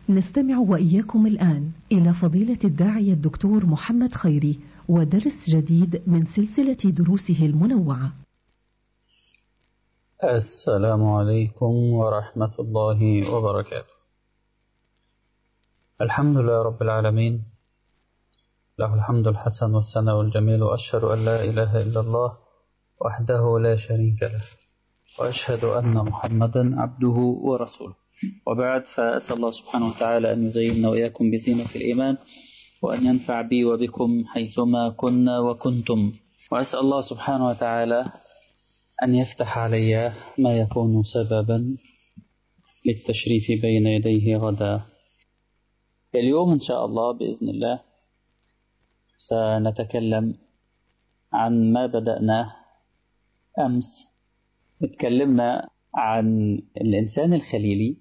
نستمع وإياكم الآن إلى فضيلة الداعية الدكتور محمد خيري ودرس جديد من سلسلة دروسه المنوعة السلام عليكم ورحمة الله وبركاته الحمد لله رب العالمين له الحمد الحسن والثناء الجميل وأشهد أن لا إله إلا الله وحده لا شريك له وأشهد أن محمدا عبده ورسوله وبعد فأسأل الله سبحانه وتعالى أن يزيننا وإياكم بزينة الإيمان وأن ينفع بي وبكم حيثما كنا وكنتم وأسأل الله سبحانه وتعالى أن يفتح علي ما يكون سببا للتشريف بين يديه غدا اليوم إن شاء الله بإذن الله سنتكلم عن ما بدأناه أمس اتكلمنا عن الإنسان الخليلي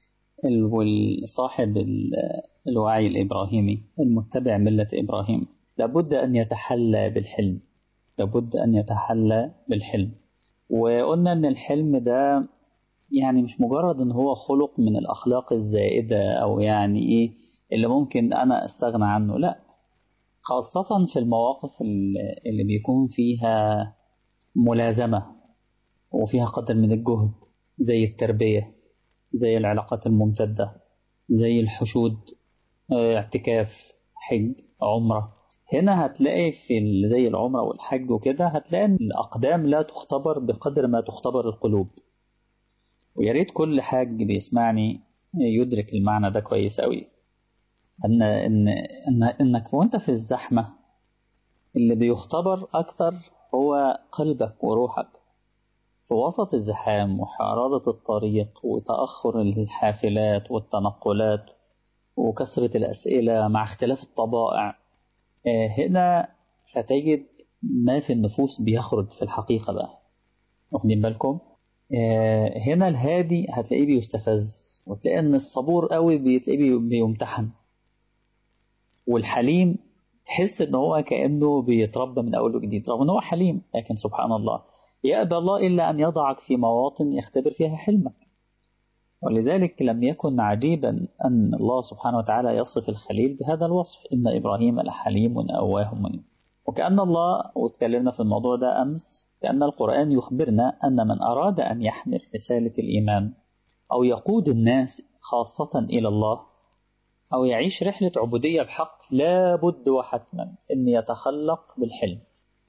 صاحب الوعي الإبراهيمي المتبع ملة إبراهيم لابد أن يتحلى بالحلم لابد أن يتحلى بالحلم وقلنا أن الحلم ده يعني مش مجرد أن هو خلق من الأخلاق الزائدة أو يعني إيه اللي ممكن أنا أستغنى عنه لا خاصة في المواقف اللي بيكون فيها ملازمة وفيها قدر من الجهد زي التربية زي العلاقات الممتدة زي الحشود اعتكاف حج عمرة هنا هتلاقي في زي العمرة والحج وكده هتلاقي ان الأقدام لا تختبر بقدر ما تختبر القلوب ويا ريت كل حاج بيسمعني يدرك المعنى ده كويس قوي ان ان ان انك وانت في الزحمه اللي بيختبر اكتر هو قلبك وروحك في وسط الزحام وحرارة الطريق وتأخر الحافلات والتنقلات وكثرة الأسئلة مع اختلاف الطبائع هنا ستجد ما في النفوس بيخرج في الحقيقة بقى واخدين بالكم هنا الهادي هتلاقيه بيستفز وتلاقي ان الصبور قوي بتلاقيه بيمتحن والحليم تحس ان هو كانه بيتربى من اول وجديد رغم ان هو حليم لكن سبحان الله يأبى الله الا ان يضعك في مواطن يختبر فيها حلمك ولذلك لم يكن عجيبا ان الله سبحانه وتعالى يصف الخليل بهذا الوصف ان ابراهيم لحليم اواه منيب وكأن الله واتكلمنا في الموضوع ده امس كأن القرآن يخبرنا ان من اراد ان يحمل رسالة الايمان او يقود الناس خاصة الى الله أو يعيش رحلة عبودية بحق لا بد وحتما أن يتخلق بالحلم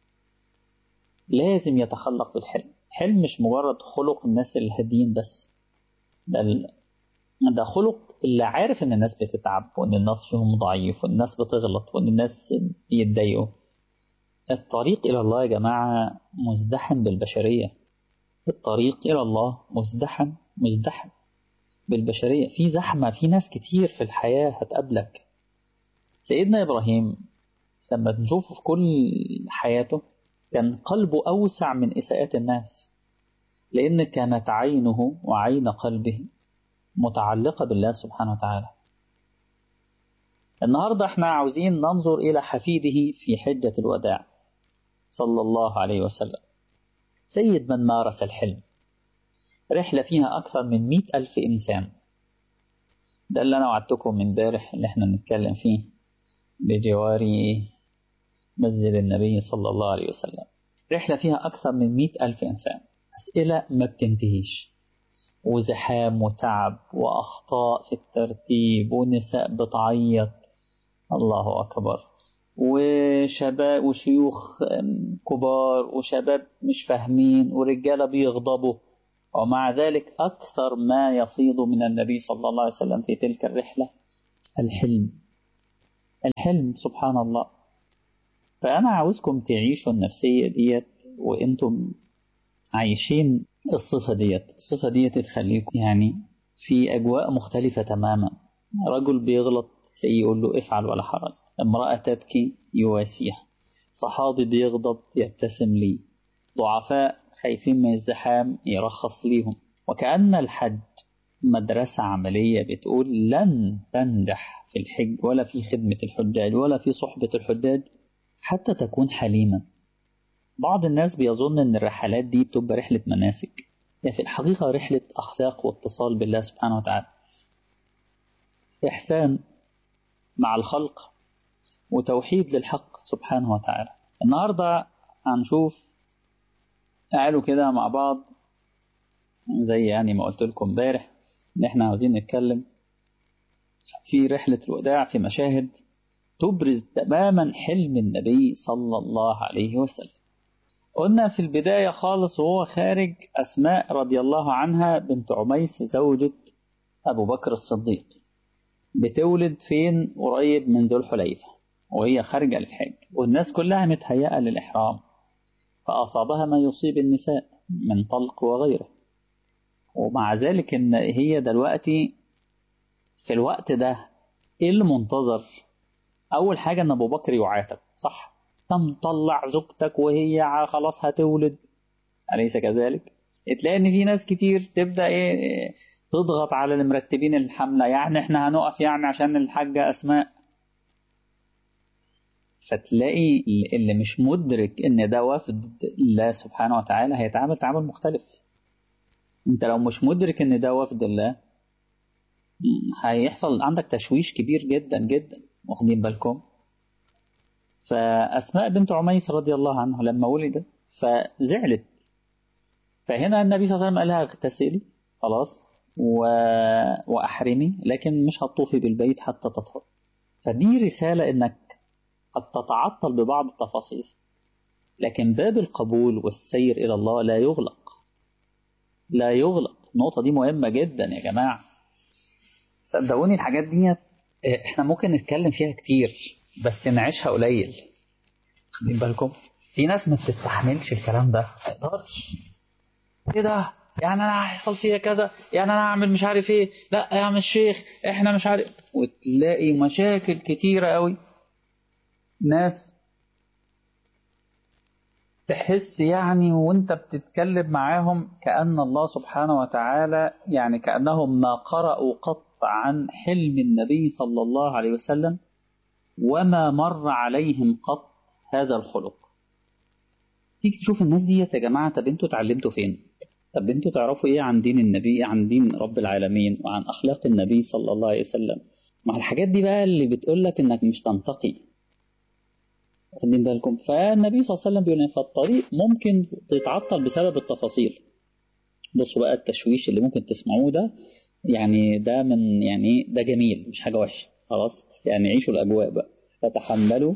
لازم يتخلق بالحلم حلم مش مجرد خلق الناس الهاديين بس ده, ده خلق اللي عارف ان الناس بتتعب وان الناس فيهم ضعيف والناس بتغلط وان الناس يتضايقوا الطريق الى الله يا جماعة مزدحم بالبشرية الطريق الى الله مزدحم مزدحم بالبشرية في زحمة في ناس كتير في الحياة هتقابلك سيدنا إبراهيم لما نشوفه في كل حياته كان قلبه أوسع من إساءات الناس لأن كانت عينه وعين قلبه متعلقة بالله سبحانه وتعالى النهاردة احنا عاوزين ننظر إلى حفيده في حجة الوداع صلى الله عليه وسلم سيد من مارس الحلم رحلة فيها أكثر من مئة ألف إنسان ده اللي أنا وعدتكم من بارح اللي احنا نتكلم فيه بجوار مسجد النبي صلى الله عليه وسلم رحلة فيها أكثر من مئة ألف إنسان أسئلة ما بتنتهيش وزحام وتعب وأخطاء في الترتيب ونساء بتعيط الله أكبر وشباب وشيوخ كبار وشباب مش فاهمين ورجالة بيغضبوا ومع ذلك أكثر ما يفيض من النبي صلى الله عليه وسلم في تلك الرحلة الحلم الحلم سبحان الله فأنا عاوزكم تعيشوا النفسية ديت وإنتم عايشين الصفة ديت الصفة ديت تخليكم يعني في أجواء مختلفة تماما رجل بيغلط تلاقيه يقول له افعل ولا حرج امرأة تبكي يواسيها صحابي بيغضب يبتسم لي ضعفاء خايفين من الزحام يرخص ليهم وكأن الحج مدرسة عملية بتقول لن تنجح في الحج ولا في خدمة الحجاج ولا في صحبة الحجاج حتى تكون حليما بعض الناس بيظن ان الرحلات دي بتبقى رحلة مناسك هي في الحقيقة رحلة أخلاق واتصال بالله سبحانه وتعالى إحسان مع الخلق وتوحيد للحق سبحانه وتعالى النهاردة هنشوف قالوا كده مع بعض زي يعني ما قلت لكم امبارح ان احنا عاوزين نتكلم في رحلة الوداع في مشاهد تبرز تماما حلم النبي صلى الله عليه وسلم قلنا في البداية خالص وهو خارج أسماء رضي الله عنها بنت عميس زوجة أبو بكر الصديق بتولد فين قريب من ذو الحليفة وهي خارجة للحج والناس كلها متهيئة للإحرام فأصابها ما يصيب النساء من طلق وغيره ومع ذلك إن هي دلوقتي في الوقت ده إيه اللي منتظر أول حاجة إن أبو بكر يعاتب صح تطلع زوجتك وهي خلاص هتولد أليس كذلك تلاقي إن في ناس كتير تبدأ إيه تضغط على المرتبين الحملة يعني إحنا هنقف يعني عشان الحاجة أسماء فتلاقي اللي مش مدرك ان ده وفد الله سبحانه وتعالى هيتعامل تعامل مختلف انت لو مش مدرك ان ده وفد الله هيحصل عندك تشويش كبير جدا جدا واخدين بالكم فأسماء بنت عميس رضي الله عنها لما ولدت فزعلت فهنا النبي صلى الله عليه وسلم قال لها اغتسلي خلاص و... وأحرمي لكن مش هتطوفي بالبيت حتى تطهر فدي رسالة إنك قد تتعطل ببعض التفاصيل لكن باب القبول والسير إلى الله لا يغلق لا يغلق النقطة دي مهمة جدا يا جماعة صدقوني الحاجات دي احنا ممكن نتكلم فيها كتير بس نعيشها قليل خدين بالكم في ناس ما بتستحملش الكلام ده ما تقدرش ايه ده يعني انا هيحصل فيها كذا يعني انا هعمل مش عارف ايه لا يا عم الشيخ احنا مش عارف وتلاقي مشاكل كتيرة قوي ناس تحس يعني وانت بتتكلم معاهم كأن الله سبحانه وتعالى يعني كأنهم ما قرأوا قط عن حلم النبي صلى الله عليه وسلم وما مر عليهم قط هذا الخلق تيجي تشوف الناس دي يا جماعة طب انتوا اتعلمتوا فين طب انتوا تعرفوا ايه عن دين النبي عن دين رب العالمين وعن اخلاق النبي صلى الله عليه وسلم مع الحاجات دي بقى اللي بتقول لك انك مش تنتقي واخدين بالكم فالنبي صلى الله عليه وسلم بيقول فالطريق ممكن تتعطل بسبب التفاصيل بصوا بقى التشويش اللي ممكن تسمعوه ده يعني ده من يعني ده جميل مش حاجة وحشة خلاص يعني عيشوا الأجواء بقى فتحملوا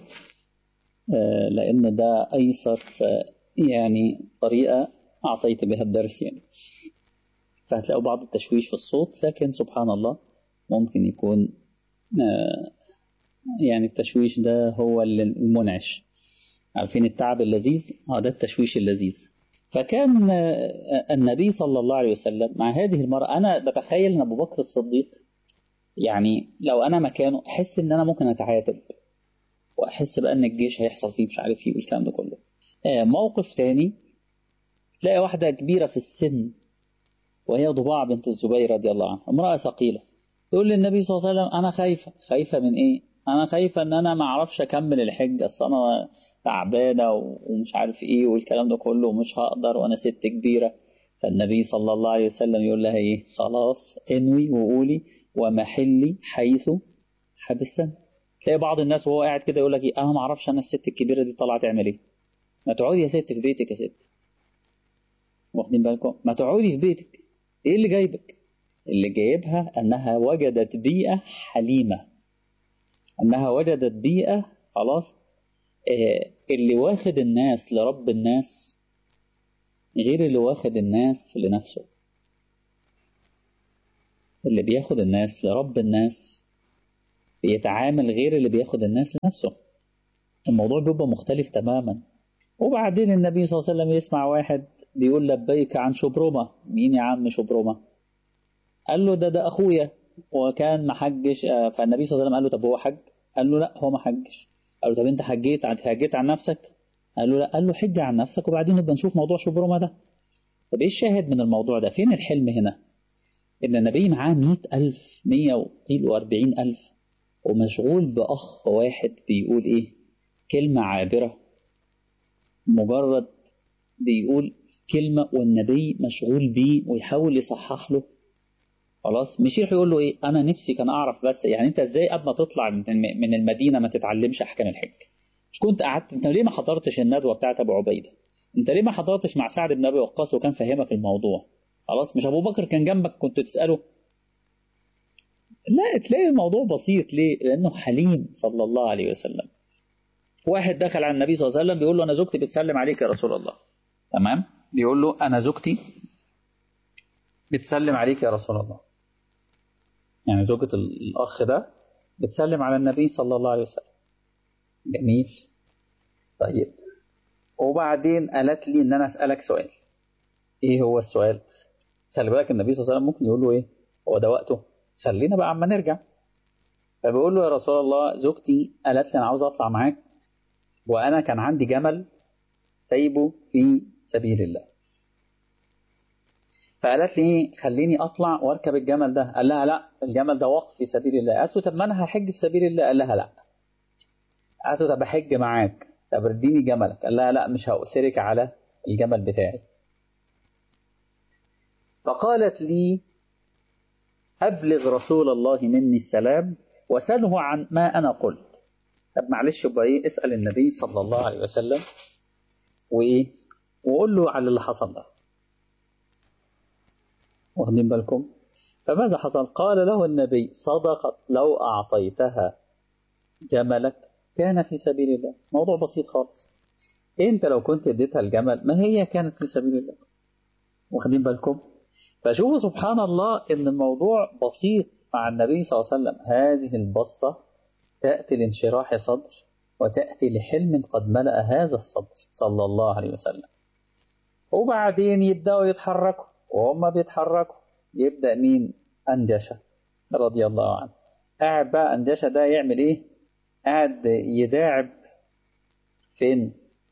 آه لأن ده أيسر آه يعني طريقة أعطيت بها الدرس يعني فهتلاقوا بعض التشويش في الصوت لكن سبحان الله ممكن يكون آه يعني التشويش ده هو المنعش عارفين التعب اللذيذ اه ده التشويش اللذيذ فكان النبي صلى الله عليه وسلم مع هذه المرأة أنا بتخيل أن أبو بكر الصديق يعني لو أنا مكانه أحس إن أنا ممكن أتعاتب وأحس بقى إن الجيش هيحصل فيه مش عارف إيه والكلام ده كله آه موقف تاني تلاقي واحدة كبيرة في السن وهي ضباع بنت الزبير رضي الله عنها امرأة ثقيلة تقول للنبي صلى الله عليه وسلم أنا خايفة خايفة من إيه أنا خايفة إن أنا ما أعرفش أكمل الحج أصل أنا تعبانة ومش عارف إيه والكلام ده كله ومش هقدر وأنا ست كبيرة فالنبي صلى الله عليه وسلم يقول لها إيه خلاص انوي وقولي ومحلي حيث حبستني تلاقي بعض الناس وهو قاعد كده يقول لك إيه أنا ما أعرفش أنا الست الكبيرة دي طالعة تعمل إيه ما تقعدي يا ست في بيتك يا ست واخدين بالكم ما تقعدي في بيتك إيه اللي جايبك اللي جايبها أنها وجدت بيئة حليمة أنها وجدت بيئة خلاص اللي واخد الناس لرب الناس غير اللي واخد الناس لنفسه اللي بياخد الناس لرب الناس بيتعامل غير اللي بياخد الناس لنفسه الموضوع بيبقى مختلف تماما وبعدين النبي صلى الله عليه وسلم يسمع واحد بيقول لبيك عن شبرمة مين يا عم شبرمة قال له ده ده أخويا وكان محجش فالنبي صلى الله عليه وسلم قال له طب هو حج قال له لا هو ما حجش قال له طب انت حجيت حجيت عن نفسك قال له لا قال له حج عن نفسك وبعدين نبقى نشوف موضوع شبرمة ده طب ايه الشاهد من الموضوع ده فين الحلم هنا ان النبي معاه مئة ألف مية وقيل واربعين ألف ومشغول بأخ واحد بيقول ايه كلمة عابرة مجرد بيقول كلمة والنبي مشغول بيه ويحاول يصحح له خلاص مش يروح يقول له ايه انا نفسي كان اعرف بس يعني انت ازاي قبل ما تطلع من المدينه ما تتعلمش احكام الحج مش كنت قعدت انت ليه ما حضرتش الندوه بتاعت ابو عبيده انت ليه ما حضرتش مع سعد بن ابي وقاص وكان فاهمك الموضوع خلاص مش ابو بكر كان جنبك كنت تساله لا تلاقي الموضوع بسيط ليه لانه حليم صلى الله عليه وسلم واحد دخل على النبي صلى الله عليه وسلم بيقول له انا زوجتي بتسلم عليك يا رسول الله تمام بيقول له انا زوجتي بتسلم عليك يا رسول الله يعني زوجة الأخ ده بتسلم على النبي صلى الله عليه وسلم جميل طيب وبعدين قالت لي إن أنا أسألك سؤال إيه هو السؤال خلي بالك النبي صلى الله عليه وسلم ممكن يقول له إيه هو ده وقته خلينا بقى عما نرجع فبيقول له يا رسول الله زوجتي قالت لي أنا عاوز أطلع معاك وأنا كان عندي جمل سايبه في سبيل الله فقالت لي خليني اطلع واركب الجمل ده قال لها لا الجمل ده وقف في سبيل الله قالت له طب ما انا هحج في سبيل الله قال لها لا قالت له طب احج معاك طب اديني جملك قال لها لا مش هأسرك على الجمل بتاعي فقالت لي أبلغ رسول الله مني السلام وسله عن ما أنا قلت طب معلش يبقى إيه اسأل النبي صلى الله عليه وسلم وإيه وقول له على اللي حصل ده واخدين بالكم فماذا حصل قال له النبي صدقت لو أعطيتها جملك كان في سبيل الله موضوع بسيط خالص انت لو كنت اديتها الجمل ما هي كانت في سبيل الله واخدين بالكم فشوفوا سبحان الله ان الموضوع بسيط مع النبي صلى الله عليه وسلم هذه البسطة تأتي لانشراح صدر وتأتي لحلم قد ملأ هذا الصدر صلى الله عليه وسلم وبعدين يبدأوا يتحركوا وهم بيتحركوا يبدأ مين أندشة رضي الله عنه قاعد بقى أندشة ده يعمل إيه قاعد يداعب فين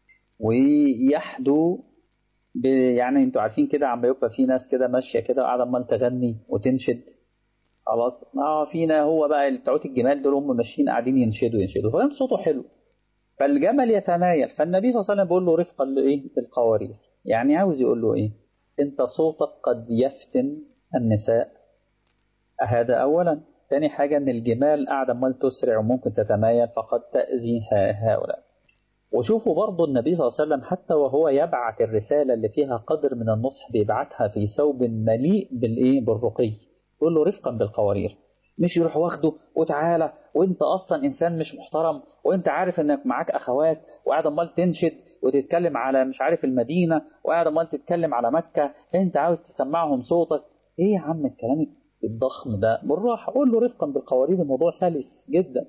ويحدو يعني انتوا عارفين كده عم يبقى في ناس كده ماشيه كده وقاعده عمال تغني وتنشد خلاص اه فينا هو بقى بتوع الجمال دول هم ماشيين قاعدين ينشدوا ينشدوا فكان صوته حلو فالجمل يتمايل فالنبي صلى الله عليه وسلم بيقول له رفقا لايه بالقوارير يعني عاوز يقول له ايه انت صوتك قد يفتن النساء هذا اولا ثاني حاجة ان الجمال قاعدة عمال تسرع وممكن تتمايل فقد تأذي هؤلاء وشوفوا برضو النبي صلى الله عليه وسلم حتى وهو يبعث الرسالة اللي فيها قدر من النصح بيبعتها في ثوب مليء بالايه بالرقي يقول له رفقا بالقوارير مش يروح واخده وتعالى وانت اصلا انسان مش محترم وانت عارف انك معاك اخوات وقاعد امال تنشد وتتكلم على مش عارف المدينه وقاعد امال تتكلم على مكه انت عاوز تسمعهم صوتك ايه يا عم الكلام الضخم ده بالراحه قول له رفقا بالقوارير الموضوع سلس جدا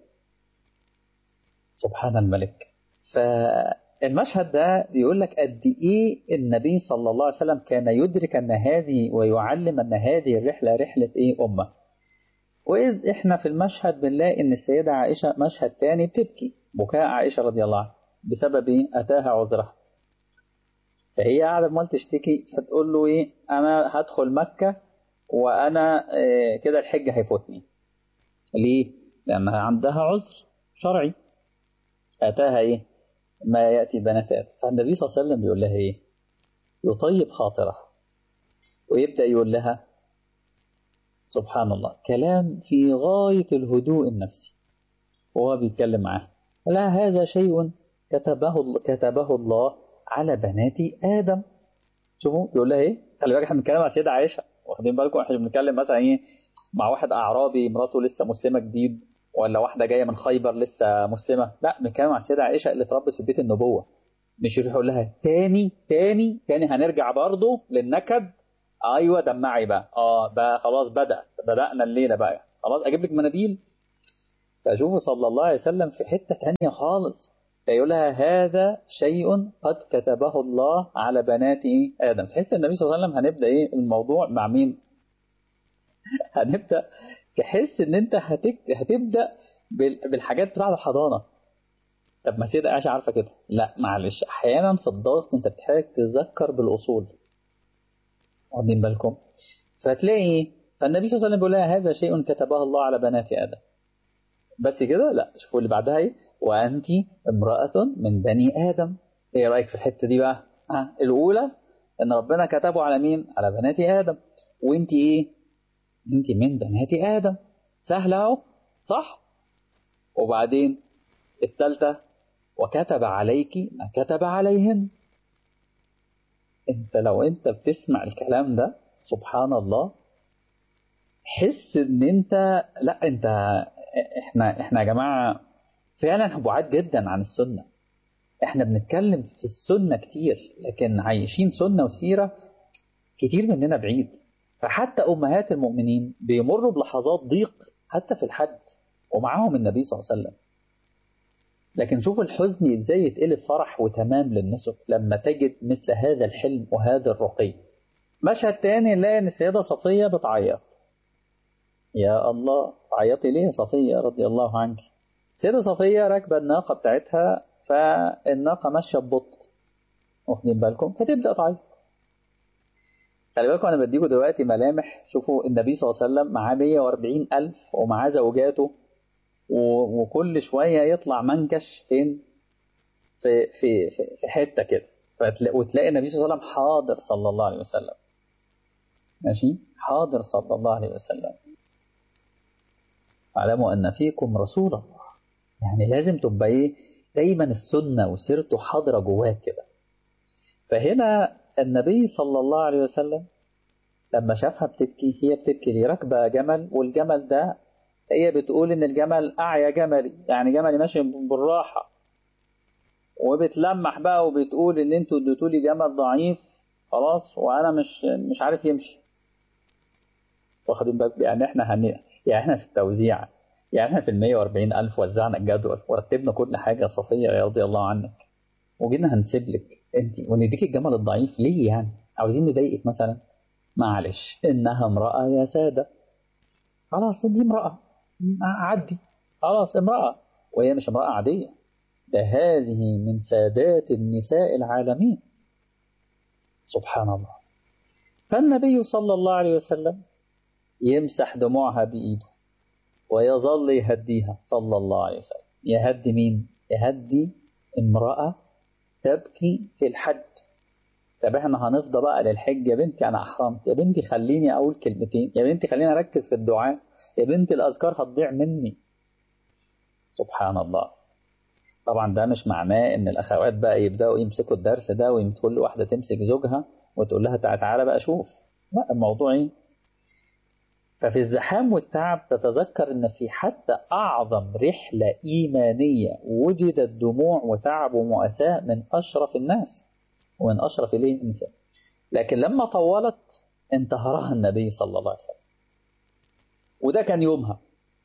سبحان الملك فالمشهد ده بيقول لك قد ايه النبي صلى الله عليه وسلم كان يدرك ان هذه ويعلم ان هذه الرحله رحله ايه امه وإذ إحنا في المشهد بنلاقي إن السيدة عائشة مشهد تاني بتبكي بكاء عائشة رضي الله عنها بسبب إيه؟ أتاها عذرها فهي قاعدة عمال تشتكي فتقول له إيه أنا هدخل مكة وأنا إيه كده الحج هيفوتني ليه؟ لأنها عندها عذر شرعي أتاها إيه؟ ما يأتي بنات فالنبي صلى الله عليه وسلم بيقول لها إيه؟ يطيب خاطرها ويبدأ يقول لها سبحان الله كلام في غاية الهدوء النفسي وهو بيتكلم معاه لا هذا شيء كتبه كتبه الله على بنات آدم شوفوا بيقول لها ايه خلي بالك احنا بنتكلم على سيدة عائشة واخدين بالكم احنا بنتكلم مثلا ايه مع واحد اعرابي مراته لسه مسلمة جديد ولا واحدة جاية من خيبر لسه مسلمة لا بنتكلم على السيدة عائشة اللي اتربت في بيت النبوة مش يروح يقول لها تاني تاني تاني هنرجع برضه للنكد ايوه دمعي بقى اه بقى خلاص بدا بدانا الليله بقى خلاص اجيب لك مناديل فشوفوا صلى الله عليه وسلم في حته ثانيه خالص فيقول لها هذا شيء قد كتبه الله على بنات ادم تحس النبي صلى الله عليه وسلم هنبدا ايه الموضوع مع مين هنبدا تحس ان انت هتك... هتبدا بالحاجات بتاعه الحضانه طب ما سيدة عائشة عارفة كده لا معلش أحيانا في الضغط أنت بتحتاج تتذكر بالأصول واخدين بالكم فتلاقي فالنبي صلى الله عليه وسلم بيقول لها هذا شيء كتبه الله على بنات ادم بس كده لا شوفوا اللي بعدها ايه وانت امراه من بني ادم ايه رايك في الحته دي بقى ها الاولى ان ربنا كتبه على مين على بنات ادم وانت ايه انت من بنات ادم سهله اهو صح وبعدين الثالثه وكتب عليك ما كتب عليهن انت لو انت بتسمع الكلام ده سبحان الله حس ان انت لا انت احنا احنا يا جماعه فعلا بعاد جدا عن السنه احنا بنتكلم في السنه كتير لكن عايشين سنه وسيره كتير مننا بعيد فحتى امهات المؤمنين بيمروا بلحظات ضيق حتى في الحج ومعاهم النبي صلى الله عليه وسلم لكن شوف الحزن ازاي يتقلب فرح وتمام للنسك لما تجد مثل هذا الحلم وهذا الرقي مشهد تاني نلاقي ان السيده صفيه بتعيط يا الله تعيطي ليه صفيه رضي الله عنك السيده صفيه راكبه الناقه بتاعتها فالناقه ماشيه ببطء واخدين بالكم فتبدا تعيط خلي بالكم انا بديكم دلوقتي ملامح شوفوا النبي صلى الله عليه وسلم معاه 140 الف ومعاه زوجاته وكل شويه يطلع منكش فين في في في, في حته كده وتلاقي النبي صلى الله عليه وسلم حاضر صلى الله عليه وسلم ماشي حاضر صلى الله عليه وسلم اعلموا ان فيكم رسول الله يعني لازم تبقى ايه دايما السنه وسيرته حاضره جواك كده فهنا النبي صلى الله عليه وسلم لما شافها بتبكي هي بتبكي ليه راكبه جمل والجمل ده هي بتقول ان الجمل اعيا جملي يعني جملي ماشي بالراحه وبتلمح بقى وبتقول ان انتوا اديتوا لي جمل ضعيف خلاص وانا مش مش عارف يمشي واخدين بالك يعني احنا هن يعني احنا في التوزيع يعني احنا في ال 140 ألف وزعنا الجدول ورتبنا كل حاجة صفية رضي الله عنك وجينا هنسيب لك انت ونديك الجمل الضعيف ليه يعني؟ عاوزين نضايقك مثلا؟ معلش انها امرأة يا سادة خلاص دي امرأة عدي خلاص امرأة وهي مش امرأة عادية ده هذه من سادات النساء العالمين سبحان الله فالنبي صلى الله عليه وسلم يمسح دموعها بإيده ويظل يهديها صلى الله عليه وسلم يهدي مين؟ يهدي امرأة تبكي في الحج طب احنا هنفضى بقى للحج يا بنتي انا احرمت يا بنتي خليني اقول كلمتين يا بنتي خليني اركز في الدعاء يا بنتي الاذكار هتضيع مني سبحان الله طبعا ده مش معناه ان الاخوات بقى يبداوا يمسكوا الدرس ده وكل واحده تمسك زوجها وتقول لها تعالى بقى شوف لا الموضوع ايه ففي الزحام والتعب تتذكر ان في حتى اعظم رحله ايمانيه وجدت دموع وتعب ومؤاساه من اشرف الناس ومن اشرف اليه النساء لكن لما طولت انتهرها النبي صلى الله عليه وسلم وده كان يومها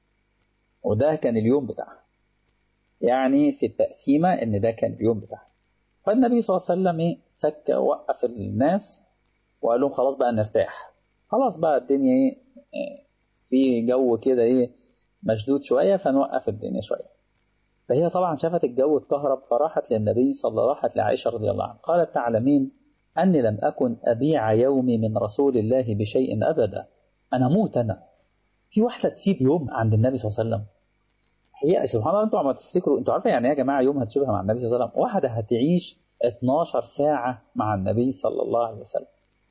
وده كان اليوم بتاعها يعني في التقسيمة إن ده كان اليوم بتاعها فالنبي صلى الله عليه وسلم إيه سك وقف الناس وقال لهم خلاص بقى نرتاح خلاص بقى الدنيا إيه في جو كده إيه مشدود شوية فنوقف الدنيا شوية فهي طبعا شافت الجو اتكهرب فراحت للنبي صلى الله راحت لعائشة رضي الله عنها قالت تعلمين أني لم أكن أبيع يومي من رسول الله بشيء أبدا أنا موت أنا في واحدة تسيب يوم عند النبي صلى الله عليه وسلم هي سبحان الله انتوا عم تفتكروا انتوا عارفين يعني ايه يا جماعه يوم هتشوفها مع النبي صلى الله عليه وسلم واحده هتعيش 12 ساعه مع النبي صلى الله عليه وسلم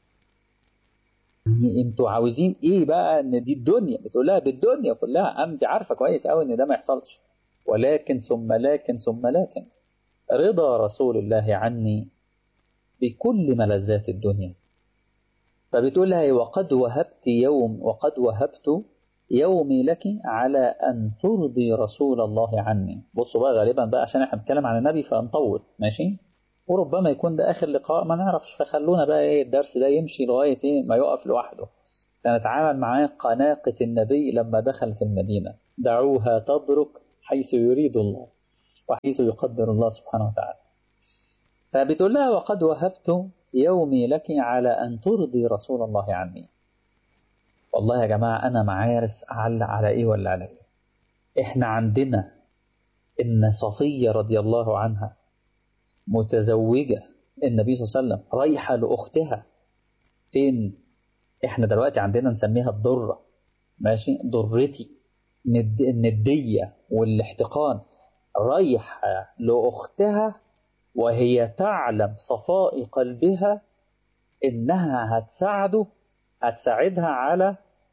انتوا عاوزين ايه بقى ان دي الدنيا بتقول لها بالدنيا كلها ام دي عارفه كويس قوي ان ده ما يحصلش ولكن ثم لكن ثم لكن رضا رسول الله عني بكل ملذات الدنيا فبتقول لها وقد وهبت يوم وقد وهبت يومي لك على أن ترضي رسول الله عني بصوا بقى غالبا بقى عشان احنا بنتكلم عن النبي فنطول ماشي وربما يكون ده آخر لقاء ما نعرفش فخلونا بقى ايه الدرس ده يمشي لغاية ايه ما يقف لوحده سنتعامل معاه قناقة النبي لما دخلت المدينة دعوها تضرك حيث يريد الله وحيث يقدر الله سبحانه وتعالى فبتقول لها وقد وهبت يومي لك على أن ترضي رسول الله عني والله يا جماعة أنا ما عارف أعلق على إيه ولا على إيه إحنا عندنا إن صفية رضي الله عنها متزوجة النبي صلى الله عليه وسلم رايحة لأختها فين إحنا دلوقتي عندنا نسميها الضرة ماشي ضرتي الندية والاحتقان رايحة لأختها وهي تعلم صفاء قلبها إنها هتساعده هتساعدها على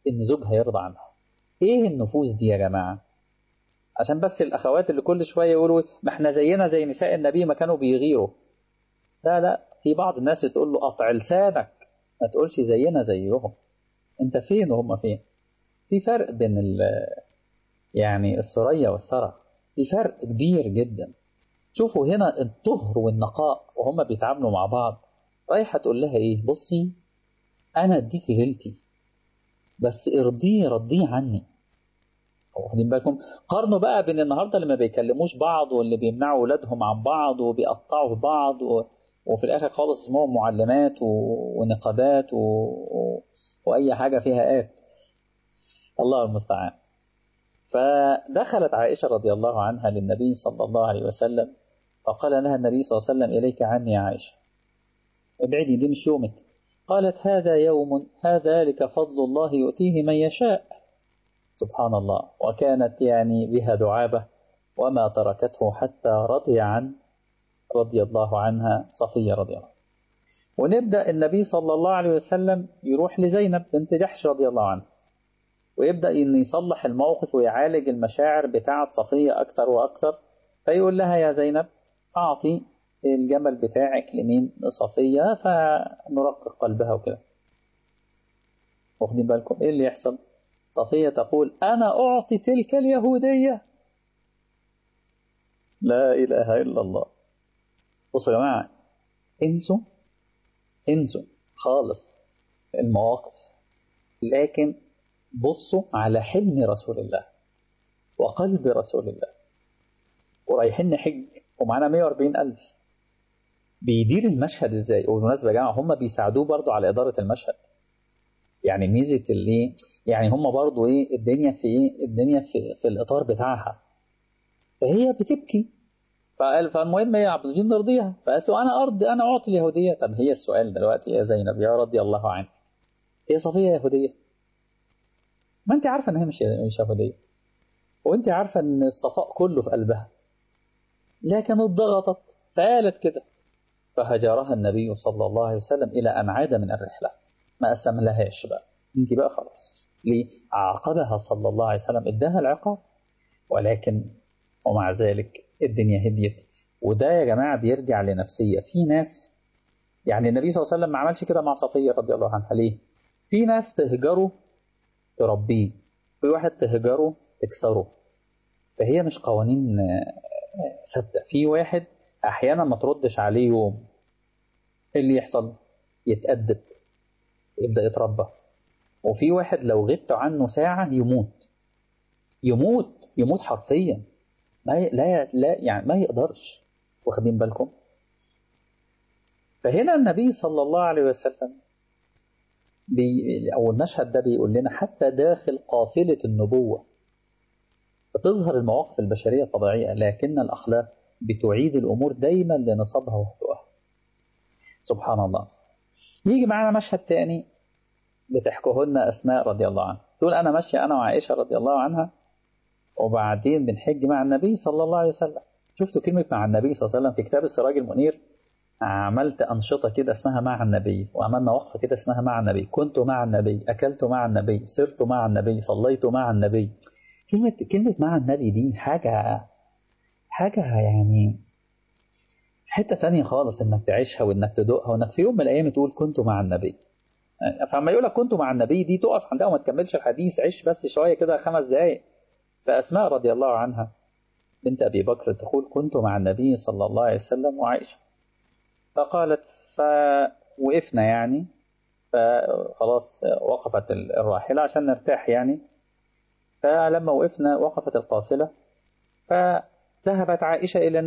إن زوجها يرضى عنها إيه النفوس دي يا جماعة عشان بس الأخوات اللي كل شوية يقولوا ما احنا زينا زي نساء النبي ما كانوا بيغيروا لا لا في بعض الناس تقول له قطع لسانك ما تقولش زينا زيهم انت فين وهم فين في فرق بين ال يعني الثريا والثرى في فرق كبير جدا شوفوا هنا الطهر والنقاء وهم بيتعاملوا مع بعض رايحة تقول لها ايه بصي انا اديكي ليلتي بس ارضيه رديه عني واخدين بالكم قارنوا بقى بين النهارده اللي ما بيكلموش بعض واللي بيمنعوا ولادهم عن بعض وبيقطعوا بعض و... وفي الاخر خالص اسمهم معلمات و... ونقابات و... و... واي حاجه فيها ات الله المستعان فدخلت عائشه رضي الله عنها للنبي صلى الله عليه وسلم فقال لها النبي صلى الله عليه وسلم اليك عني يا عائشه ابعدي دي مش يومك قالت هذا يوم هذا لك فضل الله يؤتيه من يشاء سبحان الله وكانت يعني بها دعابة وما تركته حتى رضي عن رضي الله عنها صفية رضي الله ونبدأ النبي صلى الله عليه وسلم يروح لزينب بنت جحش رضي الله عنها ويبدأ إن يصلح الموقف ويعالج المشاعر بتاعة صفية أكثر وأكثر فيقول لها يا زينب أعطي الجمل بتاعك لمين لصفية فنرقق قلبها وكده واخدين بالكم إيه اللي يحصل صفية تقول أنا أعطي تلك اليهودية لا إله إلا الله بصوا يا جماعة انسوا انسوا خالص المواقف لكن بصوا على حلم رسول الله وقلب رسول الله ورايحين نحج ومعانا 140 ألف بيدير المشهد ازاي وبالمناسبة يا جماعة هم بيساعدوه برضو على إدارة المشهد يعني ميزة اللي يعني هم برضو ايه الدنيا في ايه الدنيا في, في الإطار بتاعها فهي بتبكي فقال فالمهم هي عبد العزيز نرضيها فقالت له انا ارضي انا اعطي اليهوديه طب هي السؤال دلوقتي يا زينب يا رضي الله عنك هي صفيه يهوديه ما انت عارفه ان هي مش مش يهوديه وانت عارفه ان الصفاء كله في قلبها لكن اتضغطت فقالت كده فهجرها النبي صلى الله عليه وسلم الى ان عاد من الرحله ما قسم لهاش بقى انت بقى خلاص ليه عاقبها صلى الله عليه وسلم اداها العقاب ولكن ومع ذلك الدنيا هديت وده يا جماعة بيرجع لنفسية في ناس يعني النبي صلى الله عليه وسلم ما عملش كده مع صفية رضي الله عنها ليه في ناس تهجره تربيه في واحد تهجره تكسره فهي مش قوانين ثابتة في واحد أحيانا ما تردش عليه يوم اللي يحصل يتأدب يبدأ يتربى وفي واحد لو غبت عنه ساعة يموت يموت يموت حرفيا ما ي... لا لا يعني ما يقدرش واخدين بالكم فهنا النبي صلى الله عليه وسلم بي... او المشهد ده بيقول لنا حتى داخل قافلة النبوة بتظهر المواقف البشرية طبيعية لكن الأخلاق بتعيد الأمور دايما لنصبها وهدوءها سبحان الله يجي معانا مشهد تاني بتحكوه لنا أسماء رضي الله عنها تقول أنا ماشية أنا وعائشة رضي الله عنها وبعدين بنحج مع النبي صلى الله عليه وسلم شفتوا كلمة مع النبي صلى الله عليه وسلم في كتاب السراج المنير عملت أنشطة كده اسمها مع النبي وعملنا وقفة كده اسمها مع النبي كنت مع النبي أكلت مع النبي سرت مع النبي صليت مع النبي كلمة كلمة مع النبي دي حاجة حاجة يعني حتة تانية خالص انك تعيشها وانك تدوقها وانك في يوم من الايام تقول كنت مع النبي فلما يقول لك كنت مع النبي دي تقف عندها وما تكملش الحديث عيش بس شوية كده خمس دقايق فأسماء رضي الله عنها بنت أبي بكر تقول كنت مع النبي صلى الله عليه وسلم وعائشة فقالت فوقفنا يعني فخلاص وقفت الراحلة عشان نرتاح يعني فلما وقفنا وقفت القافلة فذهبت عائشة إلى